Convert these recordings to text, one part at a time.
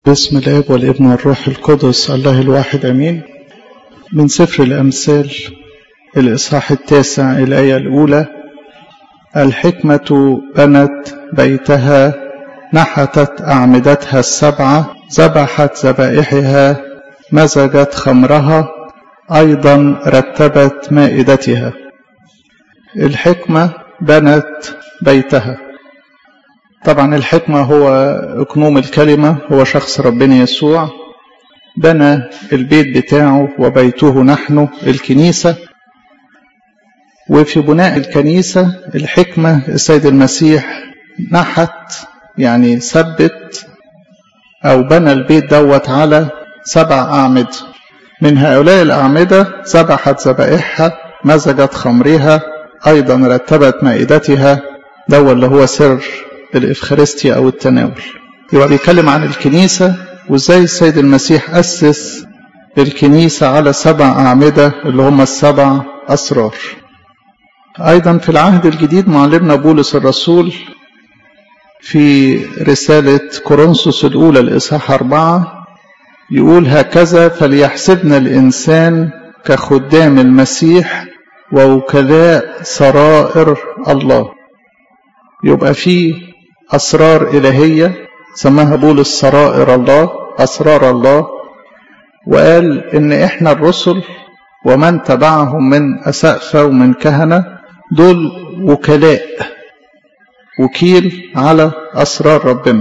باسم الاب والابن والروح القدس الله الواحد امين من سفر الامثال الاصحاح التاسع الايه الاولى الحكمه بنت بيتها نحتت اعمدتها السبعه ذبحت ذبائحها مزجت خمرها ايضا رتبت مائدتها الحكمه بنت بيتها طبعا الحكمة هو أكنوم الكلمة هو شخص ربنا يسوع بنى البيت بتاعه وبيته نحن الكنيسة وفي بناء الكنيسة الحكمة السيد المسيح نحت يعني ثبت أو بنى البيت دوت على سبع أعمدة من هؤلاء الأعمدة ذبحت ذبائحها مزجت خمرها أيضا رتبت مائدتها ده اللي هو سر الإفخارستيا أو التناول يبقى بيتكلم عن الكنيسة وإزاي السيد المسيح أسس الكنيسة على سبع أعمدة اللي هم السبع أسرار أيضا في العهد الجديد معلمنا بولس الرسول في رسالة كورنثوس الأولى الإصحاح أربعة يقول هكذا فليحسبنا الإنسان كخدام المسيح ووكلاء سرائر الله يبقى في أسرار إلهية سماها بولس سرائر الله أسرار الله وقال إن إحنا الرسل ومن تبعهم من أسقفة ومن كهنة دول وكلاء وكيل على أسرار ربنا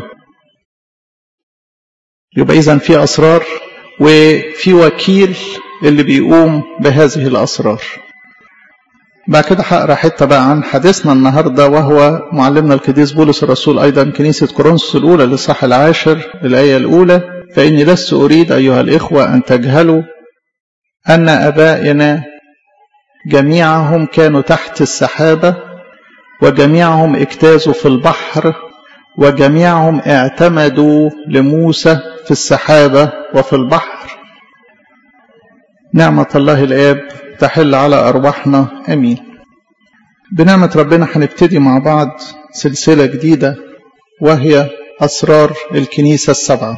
يبقى إذا في أسرار وفي وكيل اللي بيقوم بهذه الأسرار بعد كده هقرا حته بقى عن حديثنا النهارده وهو معلمنا القديس بولس الرسول ايضا كنيسه كورنثوس الاولى الاصحاح العاشر الايه الاولى فاني لست اريد ايها الاخوه ان تجهلوا ان ابائنا جميعهم كانوا تحت السحابه وجميعهم اجتازوا في البحر وجميعهم اعتمدوا لموسى في السحابه وفي البحر نعمه الله الاب تحل على أرواحنا أمين بنعمة ربنا هنبتدي مع بعض سلسلة جديدة وهي أسرار الكنيسة السبعة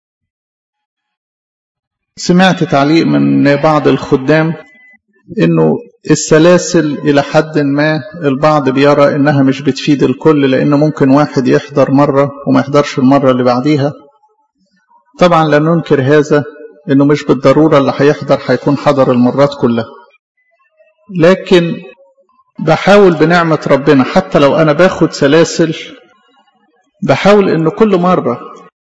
سمعت تعليق من بعض الخدام إنه السلاسل إلى حد ما البعض بيرى إنها مش بتفيد الكل لأن ممكن واحد يحضر مرة وما يحضرش المرة اللي بعديها طبعا لا ننكر هذا إنه مش بالضرورة اللي هيحضر هيكون حضر المرات كلها لكن بحاول بنعمة ربنا حتى لو أنا باخد سلاسل بحاول إن كل مرة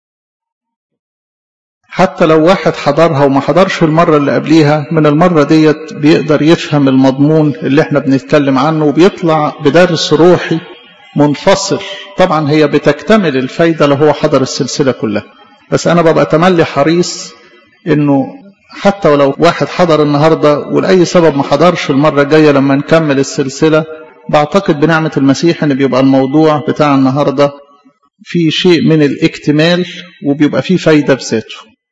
حتى لو واحد حضرها وما حضرش المرة اللي قبليها من المرة ديت بيقدر يفهم المضمون اللي احنا بنتكلم عنه وبيطلع بدرس روحي منفصل طبعا هي بتكتمل الفايدة لو هو حضر السلسلة كلها بس أنا ببقى تملي حريص إنه حتى ولو واحد حضر النهاردة ولأي سبب ما حضرش المرة الجاية لما نكمل السلسلة بعتقد بنعمة المسيح ان بيبقى الموضوع بتاع النهاردة في شيء من الاكتمال وبيبقى فيه فايدة بذاته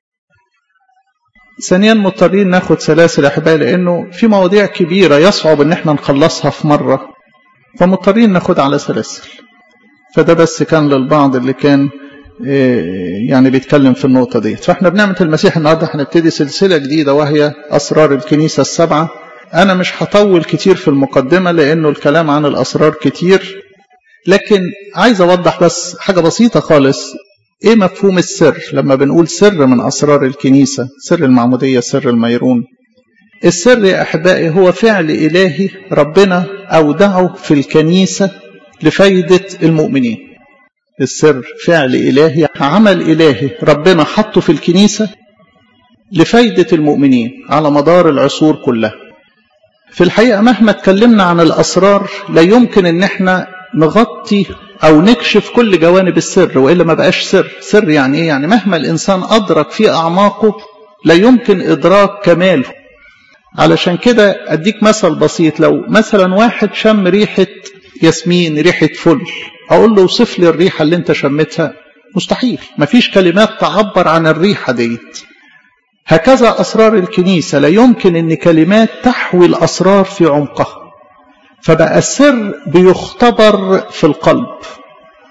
ثانيا مضطرين ناخد سلاسل احبائي لانه في مواضيع كبيرة يصعب ان احنا نخلصها في مرة فمضطرين ناخد على سلاسل فده بس كان للبعض اللي كان يعني بيتكلم في النقطة ديت فاحنا بنعمة المسيح النهاردة هنبتدي سلسلة جديدة وهي أسرار الكنيسة السبعة أنا مش هطول كتير في المقدمة لأنه الكلام عن الأسرار كتير لكن عايز أوضح بس حاجة بسيطة خالص إيه مفهوم السر لما بنقول سر من أسرار الكنيسة سر المعمودية سر الميرون السر يا أحبائي هو فعل إلهي ربنا أودعه في الكنيسة لفايدة المؤمنين السر فعل إلهي عمل إلهي ربنا حطه في الكنيسة لفايدة المؤمنين على مدار العصور كلها في الحقيقة مهما اتكلمنا عن الأسرار لا يمكن ان احنا نغطي أو نكشف كل جوانب السر وإلا ما بقاش سر سر يعني إيه؟ يعني مهما الإنسان أدرك في أعماقه لا يمكن إدراك كماله علشان كده أديك مثل بسيط لو مثلا واحد شم ريحة ياسمين ريحة فل أقول له وصف لي الريحة اللي أنت شمتها مستحيل مفيش كلمات تعبر عن الريحة ديت هكذا أسرار الكنيسة لا يمكن أن كلمات تحوي الأسرار في عمقها فبقى السر بيختبر في القلب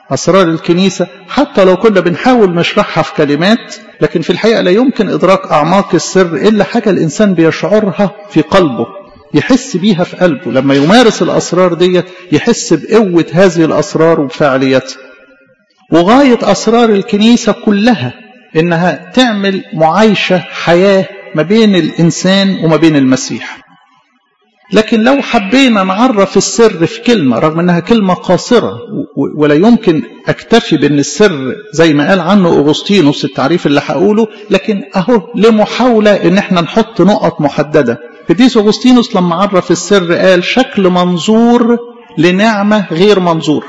أسرار الكنيسة حتى لو كنا بنحاول نشرحها في كلمات لكن في الحقيقة لا يمكن إدراك أعماق السر إلا حاجة الإنسان بيشعرها في قلبه يحس بيها في قلبه لما يمارس الأسرار ديت يحس بقوة هذه الأسرار وبفاعليتها وغاية أسرار الكنيسة كلها إنها تعمل معايشة حياة ما بين الإنسان وما بين المسيح لكن لو حبينا نعرف السر في كلمة رغم أنها كلمة قاصرة ولا يمكن أكتفي بأن السر زي ما قال عنه أغسطينوس التعريف اللي هقوله لكن أهو لمحاولة أن احنا نحط نقط محددة قديس أغسطينوس لما عرف السر قال شكل منظور لنعمة غير منظور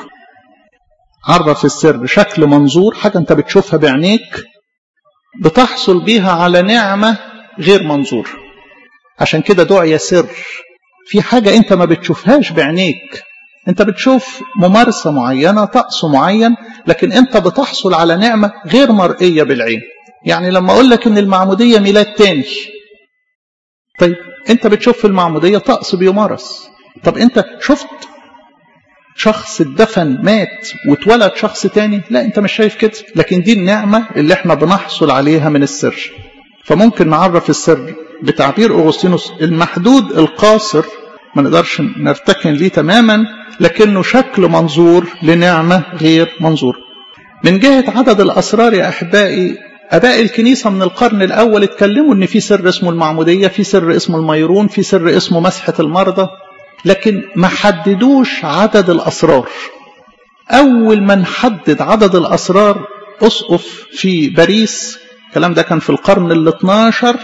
عرف السر شكل منظور حاجة أنت بتشوفها بعينيك بتحصل بيها على نعمة غير منظور عشان كده دعي سر في حاجة أنت ما بتشوفهاش بعينيك أنت بتشوف ممارسة معينة طقس معين لكن أنت بتحصل على نعمة غير مرئية بالعين يعني لما أقول لك أن المعمودية ميلاد تاني طيب أنت بتشوف في المعمودية طقس بيمارس طب أنت شفت شخص اتدفن مات واتولد شخص تاني لا انت مش شايف كده لكن دي النعمة اللي احنا بنحصل عليها من السر فممكن نعرف السر بتعبير أغسطينوس المحدود القاصر ما نقدرش نرتكن ليه تماما لكنه شكل منظور لنعمة غير منظور من جهة عدد الأسرار يا أحبائي أباء الكنيسة من القرن الأول اتكلموا إن في سر اسمه المعمودية في سر اسمه الميرون في سر اسمه مسحة المرضى لكن ما حددوش عدد الأسرار أول ما نحدد عدد الأسرار أسقف في باريس الكلام ده كان في القرن ال 12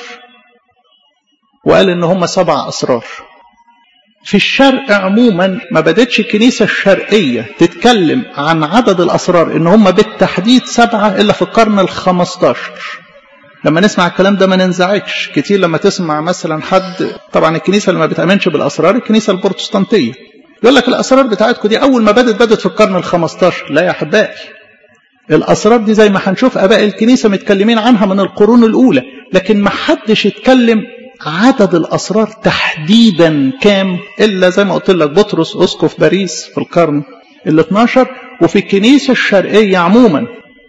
وقال إن هم سبع أسرار في الشرق عموما ما بدتش الكنيسة الشرقية تتكلم عن عدد الأسرار إن هم بالتحديد سبعة إلا في القرن ال 15 لما نسمع الكلام ده ما ننزعجش كتير لما تسمع مثلا حد طبعا الكنيسة اللي ما بتأمنش بالأسرار الكنيسة البروتستانتية يقول لك الأسرار بتاعتكم دي أول ما بدت بدت في القرن ال 15 لا يا أحبائي الأسرار دي زي ما هنشوف أباء الكنيسة متكلمين عنها من القرون الأولى لكن ما حدش يتكلم عدد الأسرار تحديدا كام إلا زي ما قلت لك بطرس أسقف باريس في القرن ال 12 وفي الكنيسة الشرقية عموما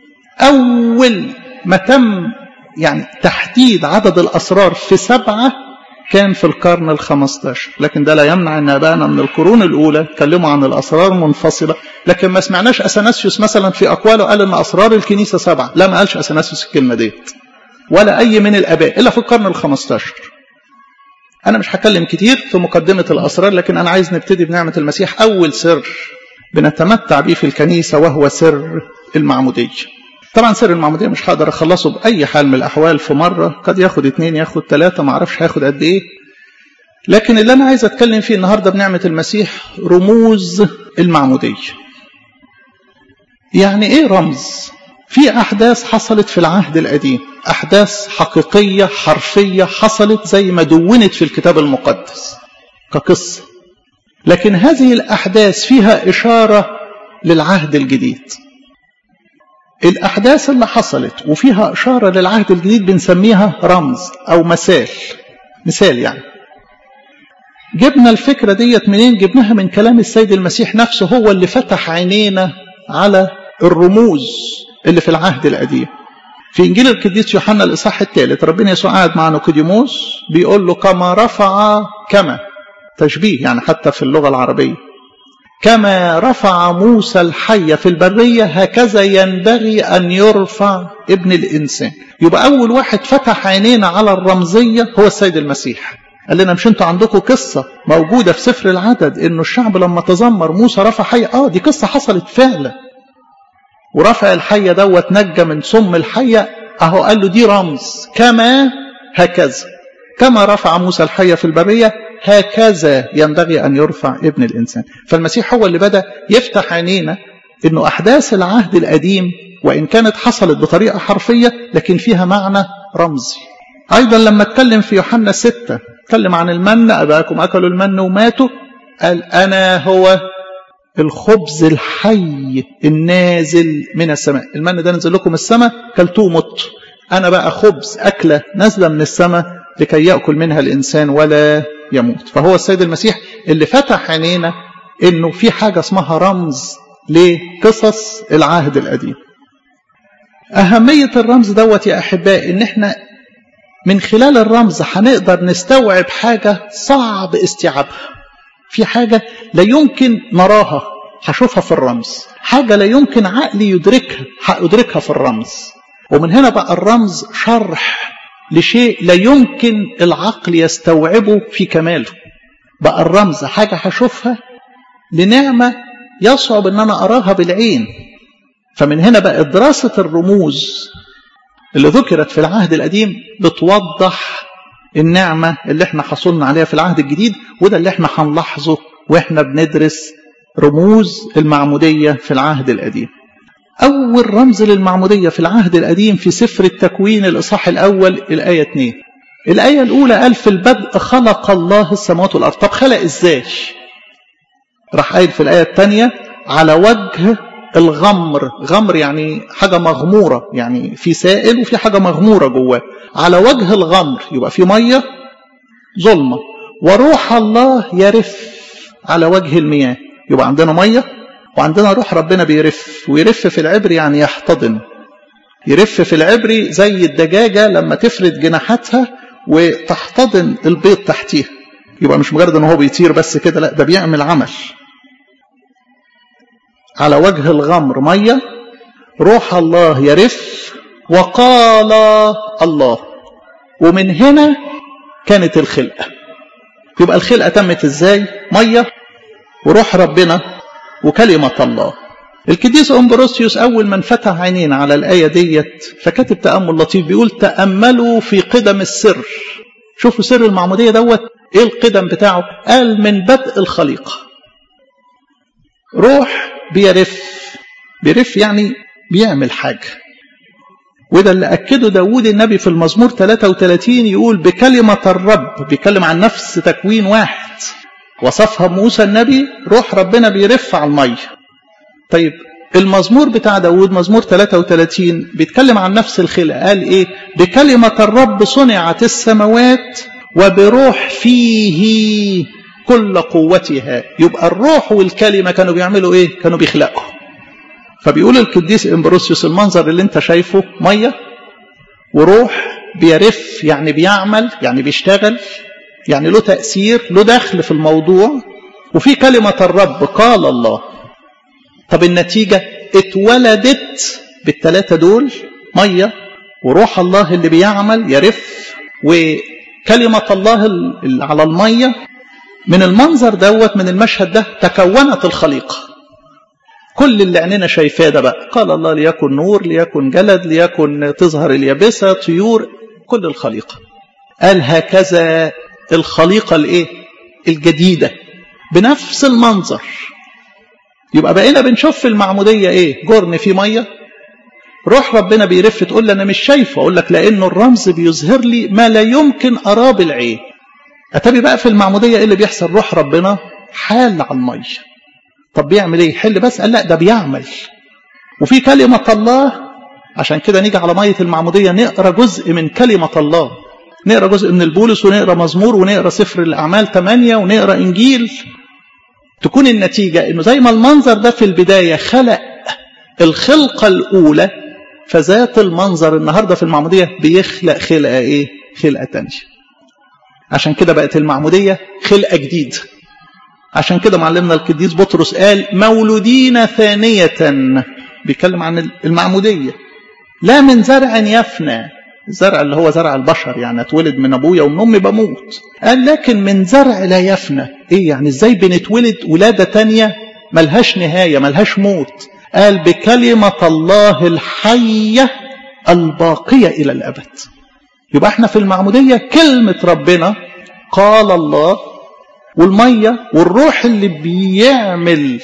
أول ما تم يعني تحديد عدد الأسرار في سبعة كان في القرن الخمستاشر لكن ده لا يمنع أن أبانا من القرون الأولى اتكلموا عن الأسرار منفصلة لكن ما سمعناش أثناسيوس مثلا في أقواله قال أن أسرار الكنيسة سبعة لا ما قالش أثناسيوس الكلمة ديت ولا أي من الآباء إلا في القرن الخمستاشر أنا مش هتكلم كتير في مقدمة الأسرار لكن أنا عايز نبتدي بنعمة المسيح أول سر بنتمتع به في الكنيسة وهو سر المعمودية طبعا سر المعمودية مش هقدر أخلصه بأي حال من الأحوال في مرة قد ياخد اتنين ياخد تلاتة معرفش هياخد قد إيه لكن اللي أنا عايز أتكلم فيه النهاردة بنعمة المسيح رموز المعمودية يعني إيه رمز؟ في أحداث حصلت في العهد القديم أحداث حقيقية حرفية حصلت زي ما دونت في الكتاب المقدس كقصة لكن هذه الأحداث فيها إشارة للعهد الجديد الأحداث اللي حصلت وفيها إشارة للعهد الجديد بنسميها رمز أو مثال مثال يعني جبنا الفكرة ديت منين جبناها من كلام السيد المسيح نفسه هو اللي فتح عينينا على الرموز اللي في العهد القديم في إنجيل القديس يوحنا الإصحاح الثالث ربنا يسوع قاعد مع نيقوديموس بيقول له كما رفع كما تشبيه يعني حتى في اللغة العربية كما رفع موسى الحية في البرية هكذا ينبغي أن يرفع ابن الإنسان يبقى أول واحد فتح عينينا على الرمزية هو السيد المسيح قال لنا مش انتوا عندكم قصة موجودة في سفر العدد انه الشعب لما تذمر موسى رفع حية اه دي قصة حصلت فعلا ورفع الحية دوت نجى من سم الحية اهو قال له دي رمز كما هكذا كما رفع موسى الحية في البرية هكذا ينبغي أن يرفع ابن الإنسان فالمسيح هو اللي بدأ يفتح عينينا أنه أحداث العهد القديم وإن كانت حصلت بطريقة حرفية لكن فيها معنى رمزي أيضا لما اتكلم في يوحنا ستة اتكلم عن المن أباكم أكلوا المن وماتوا قال أنا هو الخبز الحي النازل من السماء المن ده نزل لكم السماء كلتوه مت أنا بقى خبز أكلة نازلة من السماء لكي يأكل منها الإنسان ولا يموت فهو السيد المسيح اللي فتح عينينا انه في حاجة اسمها رمز لقصص العهد القديم أهمية الرمز دوت يا أحباء إن إحنا من خلال الرمز هنقدر نستوعب حاجة صعب استيعابها في حاجة لا يمكن نراها هشوفها في الرمز حاجة لا يمكن عقلي يدركها هأدركها في الرمز ومن هنا بقى الرمز شرح لشيء لا يمكن العقل يستوعبه في كماله بقى الرمز حاجة هشوفها لنعمة يصعب ان انا اراها بالعين فمن هنا بقى دراسة الرموز اللي ذكرت في العهد القديم بتوضح النعمة اللي احنا حصلنا عليها في العهد الجديد وده اللي احنا هنلاحظه واحنا بندرس رموز المعمودية في العهد القديم أول رمز للمعمودية في العهد القديم في سفر التكوين الإصحاح الأول الآية 2 الآية الأولى قال في البدء خلق الله السماوات والأرض طب خلق إزاي راح قايل في الآية الثانية على وجه الغمر غمر يعني حاجة مغمورة يعني في سائل وفي حاجة مغمورة جواه على وجه الغمر يبقى في مية ظلمة وروح الله يرف على وجه المياه يبقى عندنا مية وعندنا روح ربنا بيرف ويرف في العبر يعني يحتضن يرف في العبري زي الدجاجة لما تفرد جناحاتها وتحتضن البيض تحتيها يبقى مش مجرد ان هو بيطير بس كده لا ده بيعمل عمل على وجه الغمر مية روح الله يرف وقال الله ومن هنا كانت الخلقة يبقى الخلقة تمت ازاي مية وروح ربنا وكلمة الله القديس أمبروسيوس أول من فتح عينينا على الآية ديت فكاتب تأمل لطيف بيقول تأملوا في قدم السر شوفوا سر المعمودية دوت إيه القدم بتاعه قال من بدء الخليقة روح بيرف بيرف يعني بيعمل حاجة وده اللي أكده داود النبي في المزمور 33 يقول بكلمة الرب بيتكلم عن نفس تكوين واحد وصفها موسى النبي روح ربنا بيرف على المية طيب المزمور بتاع داود مزمور 33 بيتكلم عن نفس الخلق قال ايه بكلمة الرب صنعت السماوات وبروح فيه كل قوتها يبقى الروح والكلمة كانوا بيعملوا ايه كانوا بيخلقوا فبيقول القديس امبروسيوس المنظر اللي انت شايفه مية وروح بيرف يعني بيعمل يعني بيشتغل يعني له تأثير له دخل في الموضوع وفي كلمة الرب قال الله طب النتيجة اتولدت بالثلاثة دول مية وروح الله اللي بيعمل يرف وكلمة الله اللي على المية من المنظر دوت من المشهد ده تكونت الخليقة كل اللي عيننا شايفاه ده بقى قال الله ليكن نور ليكن جلد ليكن تظهر اليابسة طيور كل الخليقة قال هكذا الخليقة الايه الجديدة بنفس المنظر يبقى بقينا بنشوف في المعمودية ايه جرن فيه مية روح ربنا بيرف تقول لي انا مش شايفه اقول لك لانه الرمز بيظهر لي ما لا يمكن اراه بالعين اتابي بقى في المعمودية ايه اللي بيحصل روح ربنا حال على المية طب بيعمل ايه يحل بس قال لا ده بيعمل وفي كلمة الله عشان كده نيجي على مية المعمودية نقرا جزء من كلمة الله نقرا جزء من البولس ونقرا مزمور ونقرا سفر الاعمال 8 ونقرا انجيل تكون النتيجه انه زي ما المنظر ده في البدايه خلق الخلقه الاولى فذات المنظر النهارده في المعموديه بيخلق خلقه ايه؟ خلقه ثانيه. عشان كده بقت المعموديه خلقه جديده. عشان كده معلمنا القديس بطرس قال مولودين ثانيه بيتكلم عن المعموديه لا من زرع يفنى الزرع اللي هو زرع البشر يعني اتولد من ابويا ومن امي بموت قال لكن من زرع لا يفنى ايه يعني ازاي بنتولد ولاده تانية ملهاش نهايه ملهاش موت قال بكلمه الله الحيه الباقيه الى الابد يبقى احنا في المعموديه كلمه ربنا قال الله والميه والروح اللي بيعمل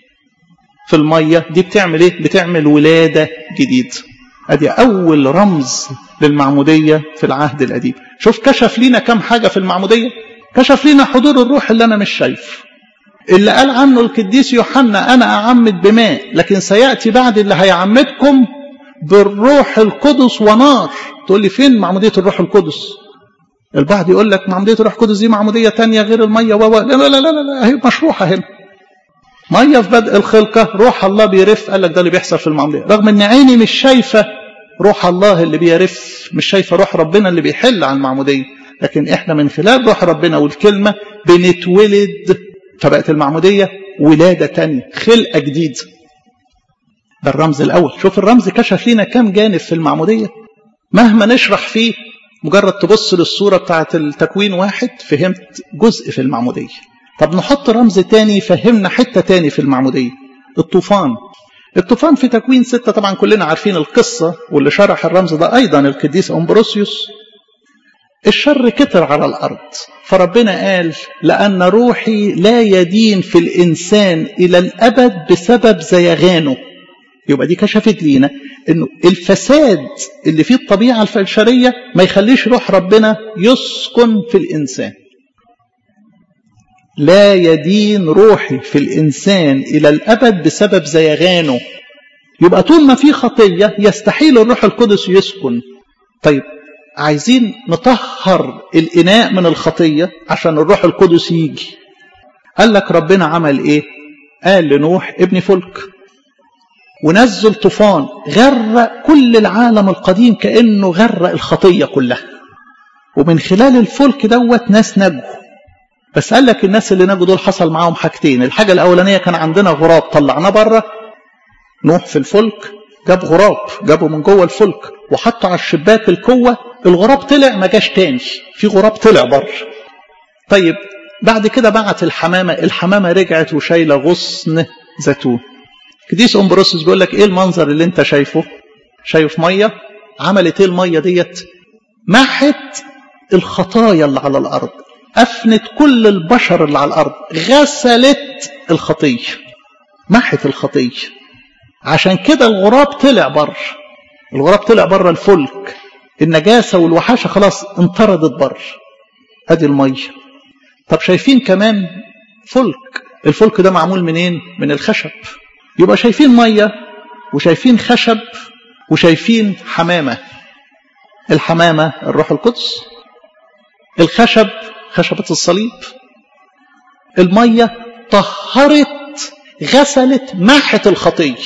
في الميه دي بتعمل ايه بتعمل ولاده جديده ادي اول رمز للمعمودية في العهد القديم شوف كشف لنا كم حاجة في المعمودية كشف لنا حضور الروح اللي أنا مش شايف اللي قال عنه القديس يوحنا أنا أعمد بماء لكن سيأتي بعد اللي هيعمدكم بالروح القدس ونار تقول لي فين معمودية الروح القدس البعض يقول لك معمودية الروح القدس دي معمودية تانية غير المية و لا لا لا لا, لا هي مشروحة هنا ميه في بدء الخلقه روح الله بيرف قال لك ده اللي بيحصل في المعموديه رغم ان عيني مش شايفه روح الله اللي بيرف مش شايفه روح ربنا اللي بيحل على المعموديه لكن احنا من خلال روح ربنا والكلمه بنتولد فبقت المعموديه ولاده تانية خلقه جديده ده الرمز الاول شوف الرمز كشف لنا كم جانب في المعموديه مهما نشرح فيه مجرد تبص للصوره بتاعه التكوين واحد فهمت جزء في المعموديه طب نحط رمز تاني يفهمنا حته تاني في المعموديه الطوفان الطوفان في تكوين ستة طبعا كلنا عارفين القصة واللي شرح الرمز ده أيضا القديس أمبروسيوس الشر كتر على الأرض فربنا قال لأن روحي لا يدين في الإنسان إلى الأبد بسبب زيغانه يبقى دي كشفت لينا انه الفساد اللي فيه الطبيعه البشريه ما يخليش روح ربنا يسكن في الانسان لا يدين روحي في الإنسان إلى الأبد بسبب زيغانه يبقى طول ما في خطية يستحيل الروح القدس يسكن طيب عايزين نطهر الإناء من الخطية عشان الروح القدس يجي قال لك ربنا عمل إيه قال لنوح ابن فلك ونزل طوفان غرق كل العالم القديم كأنه غرق الخطية كلها ومن خلال الفلك دوت ناس نجوا بس قال لك الناس اللي نجوا دول حصل معاهم حاجتين الحاجة الأولانية كان عندنا غراب طلعناه بره نوح في الفلك جاب غراب جابه من جوه الفلك وحطه على الشباك الكوة الغراب طلع ما جاش تاني في غراب طلع بره طيب بعد كده بعت الحمامة الحمامة رجعت وشايلة غصن زيتون قديس امبروسيس بيقول لك ايه المنظر اللي انت شايفه شايف ميه عملت ايه الميه ديت محت الخطايا اللي على الارض افنت كل البشر اللي على الارض غسلت الخطيه محت الخطيه عشان كده الغراب طلع بره الغراب طلع بره الفلك النجاسه والوحاشه خلاص انطردت بره ادي الميه طب شايفين كمان فلك الفلك ده معمول منين من الخشب يبقى شايفين ميه وشايفين خشب وشايفين حمامه الحمامه الروح القدس الخشب خشبة الصليب المية طهرت غسلت محت الخطية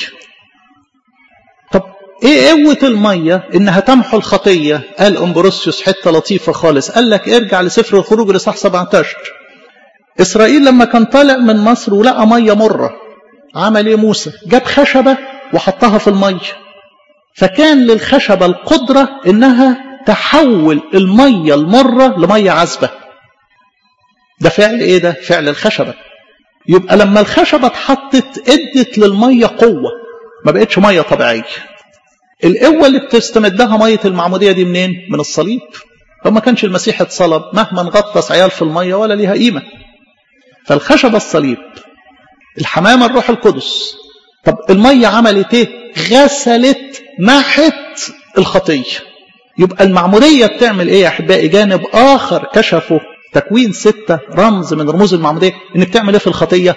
طب ايه قوة المية انها تمحو الخطية قال امبروسيوس حتة لطيفة خالص قال لك ارجع لسفر الخروج لصح 17 اسرائيل لما كان طالع من مصر ولقى مية مرة عمل ايه موسى جاب خشبة وحطها في المية فكان للخشبة القدرة انها تحول المية المرة لمية عذبة ده فعل ايه ده فعل الخشبة يبقى لما الخشبة اتحطت ادت للمية قوة ما بقتش مية طبيعية القوة اللي بتستمدها مية المعمودية دي منين من الصليب فما كانش المسيح اتصلب مهما نغطس عيال في المية ولا ليها قيمة فالخشبة الصليب الحمامة الروح القدس طب المية عملت ايه غسلت محت الخطية يبقى المعمودية بتعمل ايه يا احبائي جانب اخر كشفه تكوين ستة رمز من رموز المعمودية انك تعمل ايه في الخطية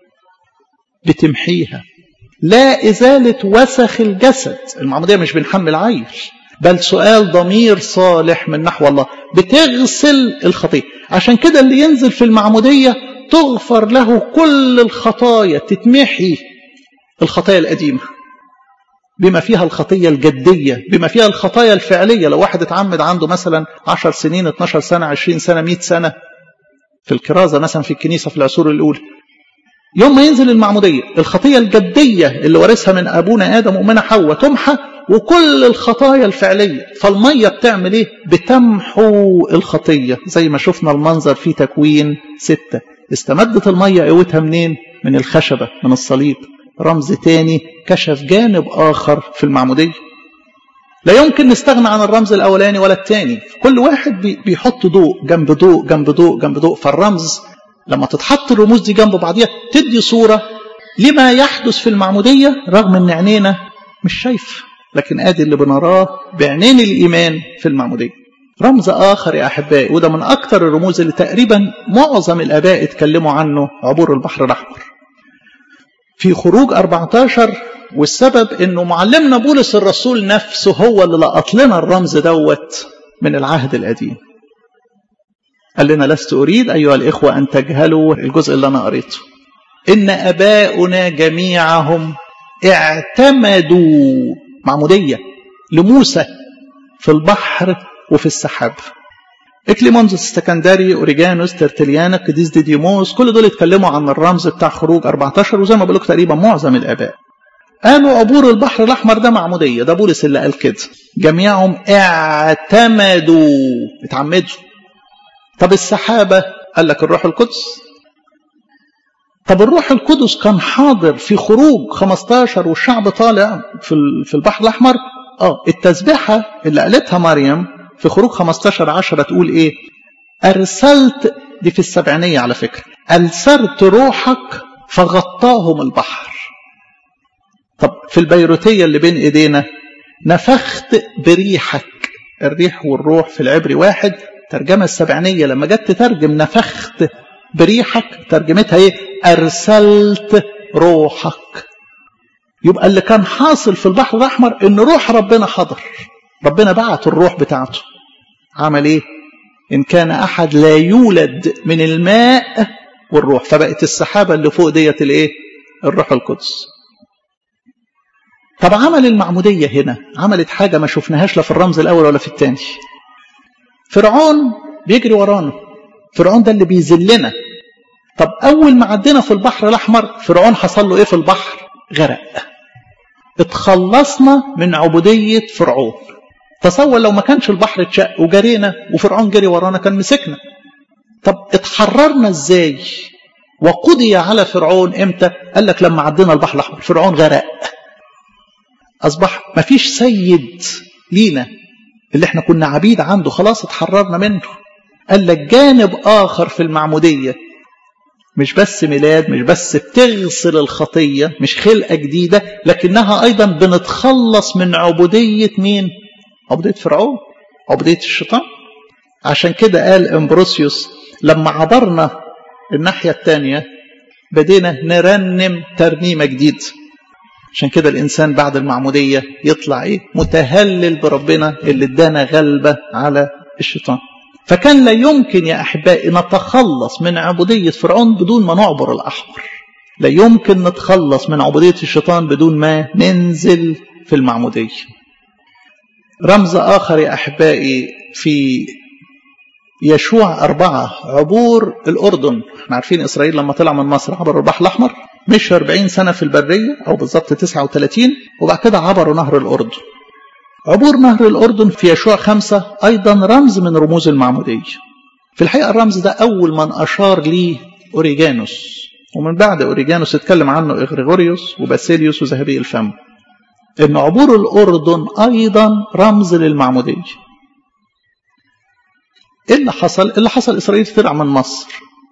بتمحيها لا ازالة وسخ الجسد المعمودية مش بنحمل عيش بل سؤال ضمير صالح من نحو الله بتغسل الخطية عشان كده اللي ينزل في المعمودية تغفر له كل الخطايا تتمحي الخطايا القديمة بما فيها الخطية الجدية بما فيها الخطايا الفعلية لو واحد اتعمد عنده مثلا 10 سنين 12 سنة 20 سنة 100 سنة في الكرازة مثلا في الكنيسة في العصور الأولى يوم ما ينزل المعمودية الخطية الجدية اللي ورثها من أبونا آدم وأمنا حواء تمحى وكل الخطايا الفعلية فالمية بتعمل إيه بتمحو الخطية زي ما شفنا المنظر في تكوين ستة استمدت المية قوتها منين من الخشبة من الصليب رمز تاني كشف جانب آخر في المعمودية لا يمكن نستغنى عن الرمز الأولاني ولا الثاني كل واحد بيحط ضوء جنب ضوء جنب ضوء جنب ضوء فالرمز لما تتحط الرموز دي جنب بعضيها تدي صورة لما يحدث في المعمودية رغم ان عينينا مش شايف لكن ادي اللي بنراه بعينين الإيمان في المعمودية رمز آخر يا أحبائي وده من أكثر الرموز اللي تقريبا معظم الآباء اتكلموا عنه عبور البحر الأحمر في خروج 14 والسبب انه معلمنا بولس الرسول نفسه هو اللي لقط لنا الرمز دوت من العهد القديم قال لنا لست اريد ايها الاخوه ان تجهلوا الجزء اللي انا قريته إن أباؤنا جميعهم اعتمدوا معمودية لموسى في البحر وفي السحاب اكليمونز السكندري اوريجانوس ترتليانا قديس ديديموس كل دول اتكلموا عن الرمز بتاع خروج 14 وزي ما بقول تقريبا معظم الاباء قالوا عبور البحر الاحمر ده معموديه ده بولس اللي قال كده جميعهم اعتمدوا اتعمدوا طب السحابه قال لك الروح القدس طب الروح القدس كان حاضر في خروج 15 والشعب طالع في في البحر الاحمر اه التسبيحه اللي قالتها مريم في خروج 15 10 تقول ايه ارسلت دي في السبعينيه على فكره ارسلت روحك فغطاهم البحر طب في البيروتيه اللي بين ايدينا نفخت بريحك الريح والروح في العبري واحد ترجمه السبعينيه لما جت تترجم نفخت بريحك ترجمتها ايه ارسلت روحك يبقى اللي كان حاصل في البحر الاحمر ان روح ربنا حضر ربنا بعت الروح بتاعته عمل ايه ان كان احد لا يولد من الماء والروح فبقت السحابه اللي فوق ديت الايه الروح القدس طب عمل المعموديه هنا عملت حاجه ما شفناهاش لا في الرمز الاول ولا في الثاني فرعون بيجري ورانا فرعون ده اللي بيذلنا طب اول ما عدينا في البحر الاحمر فرعون حصل له ايه في البحر غرق اتخلصنا من عبوديه فرعون تصور لو ما كانش البحر اتشق وجرينا وفرعون جري ورانا كان مسكنا طب اتحررنا ازاي وقضي على فرعون امتى قال لك لما عدينا البحر الاحمر فرعون غرق اصبح ما فيش سيد لينا اللي احنا كنا عبيد عنده خلاص اتحررنا منه قال لك جانب اخر في المعموديه مش بس ميلاد مش بس بتغسل الخطيه مش خلقه جديده لكنها ايضا بنتخلص من عبوديه مين عبودية فرعون عبودية الشيطان عشان كده قال امبروسيوس لما عبرنا الناحية الثانية بدينا نرنم ترنيمة جديدة عشان كده الإنسان بعد المعمودية يطلع إيه متهلل بربنا اللي ادانا غلبة على الشيطان فكان لا يمكن يا أحبائي نتخلص من عبودية فرعون بدون ما نعبر الأحمر لا يمكن نتخلص من عبودية الشيطان بدون ما ننزل في المعمودية رمز آخر يا أحبائي في يشوع أربعة عبور الأردن احنا عارفين إسرائيل لما طلع من مصر عبر البحر الأحمر مشوا 40 سنة في البرية أو بالظبط 39 وبعد كده عبروا نهر الأردن عبور نهر الأردن في يشوع خمسة أيضا رمز من رموز المعمودية في الحقيقة الرمز ده أول من أشار ليه أوريجانوس ومن بعد أوريجانوس اتكلم عنه إغريغوريوس وباسيليوس وذهبي الفم ان عبور الاردن ايضا رمز للمعموديه ايه اللي حصل اللي حصل اسرائيل طلع من مصر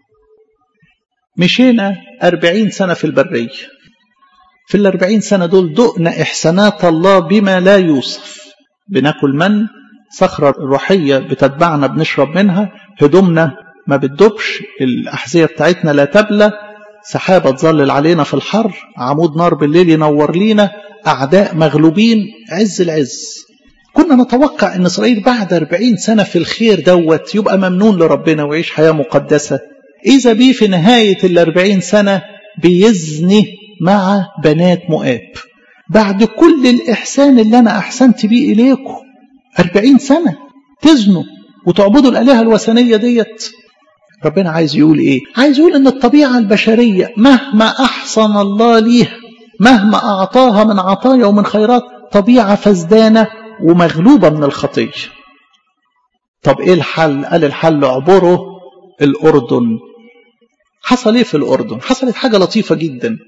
مشينا أربعين سنة في البرية في الأربعين سنة دول دقنا إحسانات الله بما لا يوصف بناكل من صخرة روحية بتتبعنا بنشرب منها هدومنا ما بتدبش الأحذية بتاعتنا لا تبلى سحابة تظلل علينا في الحر عمود نار بالليل ينور لينا أعداء مغلوبين عز العز كنا نتوقع أن إسرائيل بعد 40 سنة في الخير دوت يبقى ممنون لربنا ويعيش حياة مقدسة إذا بيه في نهاية الأربعين سنة بيزني مع بنات مؤاب بعد كل الإحسان اللي أنا أحسنت بيه إليكم أربعين سنة تزنوا وتعبدوا الآلهة الوثنية ديت ربنا عايز يقول إيه عايز يقول أن الطبيعة البشرية مهما أحسن الله ليها مهما أعطاها من عطايا ومن خيرات طبيعة فزدانة ومغلوبة من الخطية طب إيه الحل قال الحل عبره الأردن حصل إيه في الأردن حصلت حاجة لطيفة جدا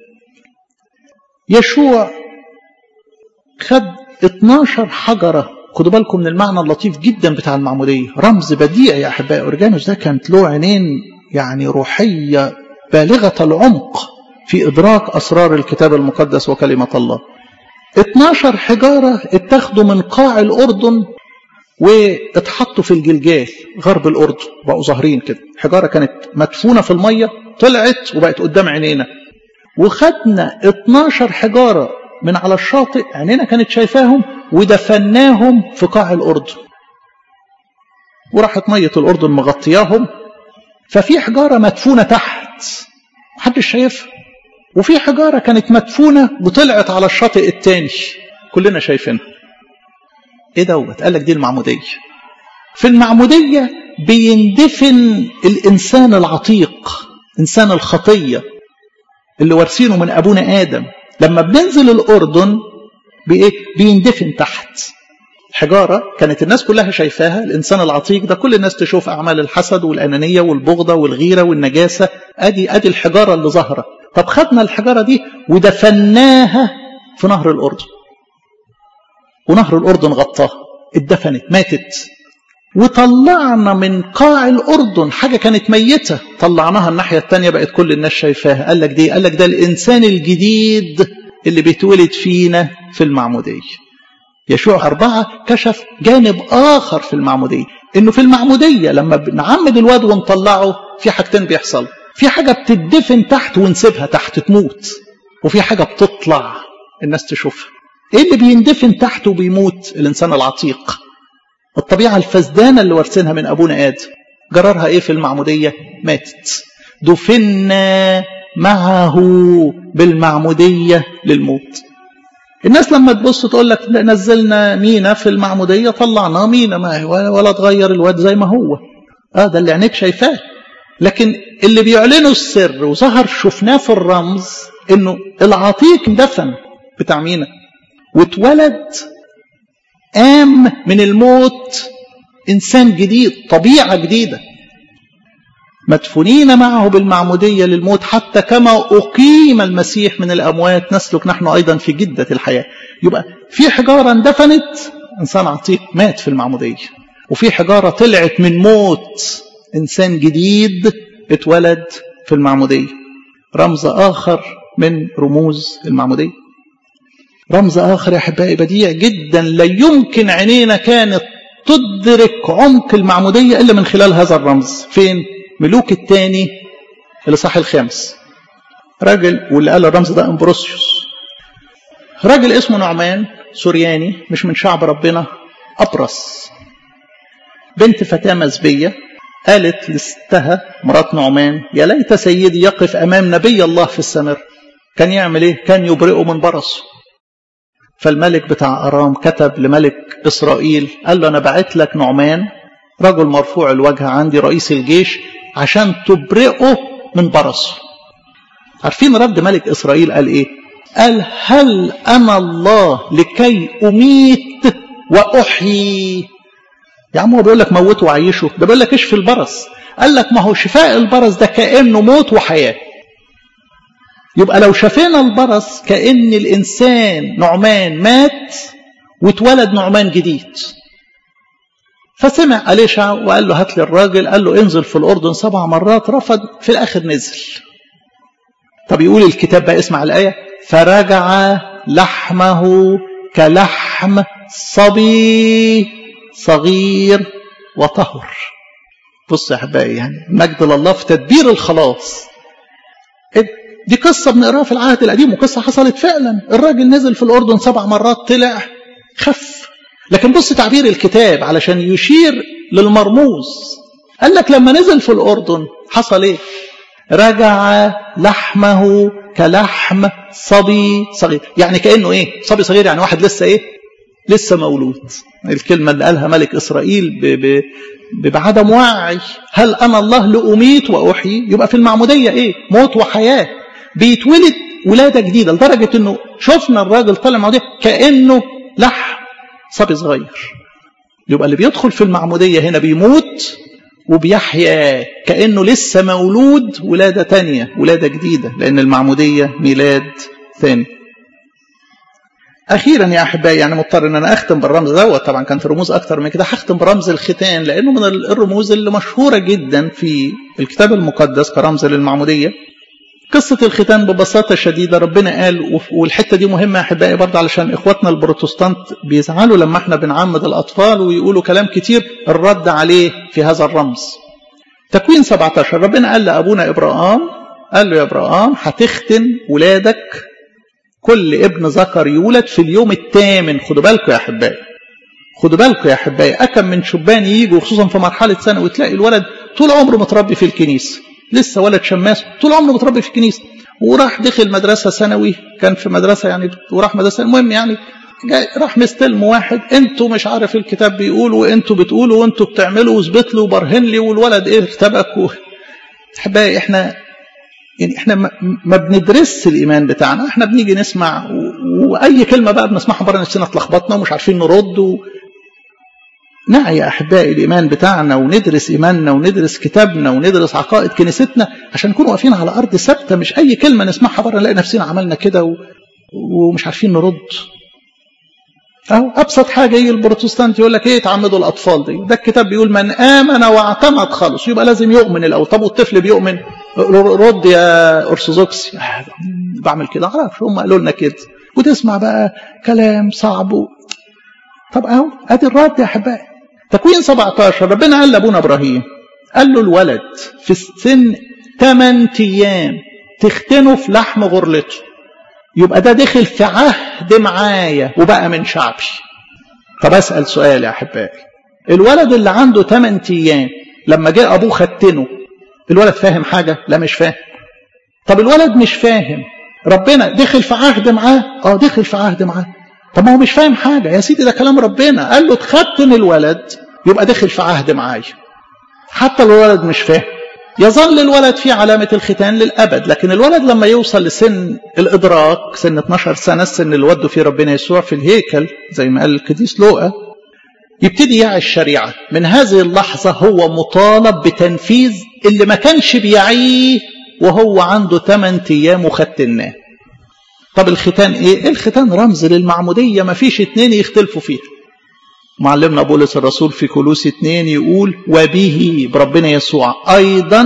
يشوع خد 12 حجرة خدوا بالكم من المعنى اللطيف جدا بتاع المعمودية رمز بديع يا أحبائي أورجانوس ده كانت له عينين يعني روحية بالغة العمق في إدراك أسرار الكتاب المقدس وكلمة الله 12 حجارة اتخذوا من قاع الأردن واتحطوا في الجلجال غرب الأردن بقوا ظاهرين كده حجارة كانت مدفونة في المية طلعت وبقت قدام عينينا وخدنا 12 حجارة من على الشاطئ عينينا كانت شايفاهم ودفناهم في قاع الأردن وراحت مية الأردن مغطياهم ففي حجارة مدفونة تحت محدش شايفها وفي حجارة كانت مدفونة وطلعت على الشاطئ التاني كلنا شايفينها ايه دوت قال لك دي المعمودية في المعمودية بيندفن الإنسان العتيق إنسان الخطية اللي وارثينه من أبونا آدم لما بننزل الأردن بإيه؟ بيندفن تحت حجارة كانت الناس كلها شايفاها الإنسان العتيق ده كل الناس تشوف أعمال الحسد والأنانية والبغضة والغيرة والنجاسة أدي أدي الحجارة اللي ظاهرة طب خدنا الحجارة دي ودفناها في نهر الأردن ونهر الأردن غطاها اتدفنت ماتت وطلعنا من قاع الأردن حاجة كانت ميتة طلعناها الناحية التانية بقت كل الناس شايفاها قال لك دي قال لك ده الإنسان الجديد اللي بيتولد فينا في المعمودية يشوع أربعة كشف جانب آخر في المعمودية إنه في المعمودية لما بنعمد الواد ونطلعه في حاجتين بيحصل في حاجة بتدفن تحت ونسيبها تحت تموت وفي حاجة بتطلع الناس تشوفها ايه اللي بيندفن تحت وبيموت الانسان العتيق الطبيعة الفسدانة اللي وارثينها من ابونا ادم جرارها ايه في المعمودية ماتت دفنا معه بالمعمودية للموت الناس لما تبص تقول لك نزلنا مينا في المعمودية طلعناه مينا ما ولا اتغير الواد زي ما هو اه ده اللي عينيك شايفاه لكن اللي بيعلنوا السر وظهر شفناه في الرمز انه العتيق دفن بتاع مينا واتولد قام من الموت انسان جديد طبيعه جديده مدفونين معه بالمعموديه للموت حتى كما اقيم المسيح من الاموات نسلك نحن ايضا في جده الحياه يبقى في حجاره اندفنت انسان عتيق مات في المعموديه وفي حجاره طلعت من موت انسان جديد اتولد في المعموديه رمز اخر من رموز المعموديه رمز آخر يا أحبائي بديع جدا لا يمكن عينينا كانت تدرك عمق المعمودية إلا من خلال هذا الرمز فين؟ ملوك الثاني الإصحاح الخامس راجل واللي قال الرمز ده امبروسيوس راجل اسمه نعمان سورياني مش من شعب ربنا أبرص بنت فتاة مزبية قالت لستها مرات نعمان يا ليت سيدي يقف أمام نبي الله في السمر كان يعمل ايه كان يبرئه من برصه فالملك بتاع أرام كتب لملك إسرائيل قال له أنا بعت لك نعمان رجل مرفوع الوجه عندي رئيس الجيش عشان تبرئه من برصه عارفين رد ملك إسرائيل قال إيه قال هل أنا الله لكي أميت وأحيي يا عم هو بيقول لك موته وعيشه ده بيقول لك اشفي البرص قال لك ما هو شفاء البرص ده كأنه موت وحياة يبقى لو شفينا البرص كأن الإنسان نعمان مات واتولد نعمان جديد فسمع أليشع وقال له هات لي الراجل قال له انزل في الأردن سبع مرات رفض في الآخر نزل طب يقول الكتاب بقى اسمع الآية فرجع لحمه كلحم صبي صغير وطهر بص يا أحبائي يعني مجد لله في تدبير الخلاص دي قصة بنقراها في العهد القديم وقصة حصلت فعلا الراجل نزل في الأردن سبع مرات طلع خف لكن بص تعبير الكتاب علشان يشير للمرموز قال لك لما نزل في الأردن حصل ايه رجع لحمه كلحم صبي صغير يعني كأنه ايه صبي صغير يعني واحد لسه ايه لسه مولود الكلمة اللي قالها ملك إسرائيل ب ب بعدم وعي هل أنا الله لأميت وأحيي يبقى في المعمودية إيه موت وحياة بيتولد ولادة جديدة لدرجة أنه شفنا الراجل طالع معمودية كأنه لحم صبي صغير يبقى اللي بيدخل في المعمودية هنا بيموت وبيحيا كأنه لسه مولود ولادة تانية ولادة جديدة لأن المعمودية ميلاد ثاني أخيرا يا أحبائي يعني مضطر أن أنا أختم بالرمز دوت طبعا كان في رموز أكتر من كده هختم برمز الختان لأنه من الرموز اللي مشهورة جدا في الكتاب المقدس كرمز للمعمودية قصة الختان ببساطة شديدة ربنا قال والحتة دي مهمة يا أحبائي برضه علشان إخواتنا البروتستانت بيزعلوا لما احنا بنعمد الأطفال ويقولوا كلام كتير الرد عليه في هذا الرمز تكوين 17 ربنا قال لأبونا إبراهام قال له يا إبراهام هتختن ولادك كل ابن ذكر يولد في اليوم الثامن خدوا بالكم يا أحبائي خدوا بالكم يا أحبائي أكم من شبان يجوا خصوصا في مرحلة سنة وتلاقي الولد طول عمره متربي في الكنيسة لسه ولد شماس طول عمره متربي في الكنيسة وراح دخل مدرسة ثانوي كان في مدرسة يعني وراح مدرسة المهم يعني جاي راح مستلم واحد انتوا مش عارف الكتاب بيقول وانتوا بتقولوا وانتوا بتعملوا واثبت له وبرهن لي والولد ايه ارتبك و... احبائي احنا يعني احنا ما بندرسش الايمان بتاعنا احنا بنيجي نسمع و... واي كلمه بقى بنسمعها بره نفسنا اتلخبطنا ومش عارفين نرد و... نعي احبائي الايمان بتاعنا وندرس ايماننا وندرس كتابنا وندرس عقائد كنيستنا عشان نكون واقفين على ارض ثابته مش اي كلمه نسمعها بره نلاقي نفسنا عملنا كده و... ومش عارفين نرد أو أبسط حاجة يجي البروتستانت يقول لك إيه تعمدوا الأطفال دي ده الكتاب بيقول من آمن واعتمد خالص يبقى لازم يؤمن الأول طب والطفل بيؤمن رد يا أرثوذكسي بعمل كده عارف هم قالوا لنا كده وتسمع بقى كلام صعب و... طب أهو أدي الرد يا أحبائي تكوين 17 ربنا قال لأبونا إبراهيم قال له الولد في السن 8 أيام تختنه في لحم غرلته يبقى ده دخل في عهد معايا وبقى من شعبي طب اسال سؤال يا احبائي الولد اللي عنده 8 ايام لما جه ابوه ختنه الولد فاهم حاجه لا مش فاهم طب الولد مش فاهم ربنا دخل في عهد معاه اه دخل في عهد معاه طب ما هو مش فاهم حاجه يا سيدي ده كلام ربنا قال له تختن الولد يبقى دخل في عهد معايا حتى لو الولد مش فاهم يظل الولد في علامة الختان للأبد لكن الولد لما يوصل لسن الإدراك سن 12 سنة السن اللي وده فيه ربنا يسوع في الهيكل زي ما قال القديس لوقا يبتدي يعي الشريعة من هذه اللحظة هو مطالب بتنفيذ اللي ما كانش بيعيه وهو عنده 8 أيام وختناه طب الختان ايه الختان رمز للمعمودية ما فيش اتنين يختلفوا فيها معلمنا بولس الرسول في كولوس 2 يقول وبه بربنا يسوع أيضا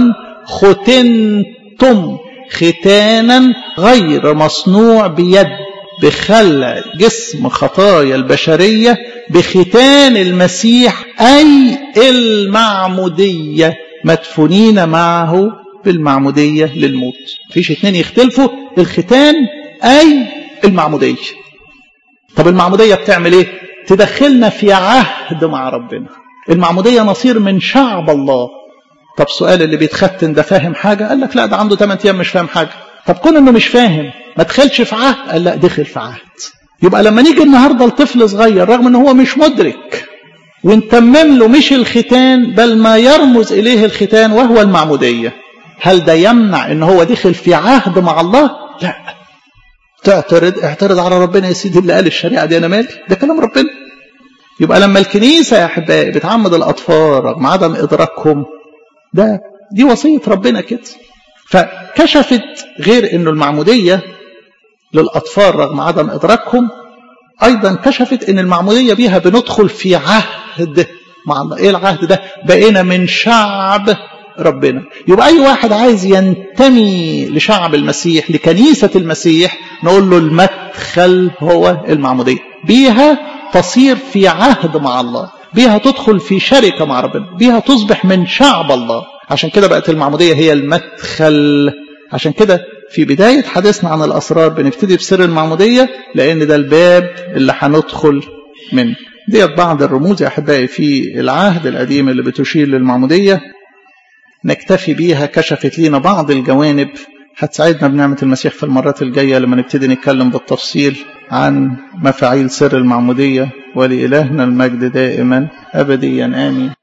ختنتم ختانا غير مصنوع بيد بخلع جسم خطايا البشرية بختان المسيح أي المعمودية مدفونين معه بالمعمودية للموت فيش اتنين يختلفوا الختان أي المعمودية طب المعمودية بتعمل ايه تدخلنا في عهد مع ربنا المعمودية نصير من شعب الله طب سؤال اللي بيتختن ده فاهم حاجة قال لك لا ده عنده 8 أيام مش فاهم حاجة طب كون انه مش فاهم ما دخلش في عهد قال لا دخل في عهد يبقى لما نيجي النهاردة لطفل صغير رغم ان هو مش مدرك ونتمم له مش الختان بل ما يرمز إليه الختان وهو المعمودية هل ده يمنع ان هو دخل في عهد مع الله لا تعترض اعترض على ربنا يا سيدي اللي قال الشريعة دي أنا مالي ده كلام ربنا يبقى لما الكنيسة يا أحبائي بتعمد الأطفال رغم عدم إدراكهم ده دي وصية ربنا كده فكشفت غير أنه المعمودية للأطفال رغم عدم إدراكهم أيضا كشفت أن المعمودية بيها بندخل في عهد مع الله إيه العهد ده بقينا من شعب ربنا يبقى أي واحد عايز ينتمي لشعب المسيح لكنيسة المسيح نقول له المدخل هو المعمودية بيها تصير في عهد مع الله بيها تدخل في شركة مع ربنا بيها تصبح من شعب الله عشان كده بقت المعمودية هي المدخل عشان كده في بداية حديثنا عن الأسرار بنبتدي بسر المعمودية لأن ده الباب اللي هندخل منه ديت بعض الرموز يا أحبائي في العهد القديم اللي بتشير للمعمودية نكتفي بيها كشفت لينا بعض الجوانب هتساعدنا بنعمة المسيح في المرات الجاية لما نبتدي نتكلم بالتفصيل عن مفاعيل سر المعمودية ولإلهنا المجد دائما أبديا آمين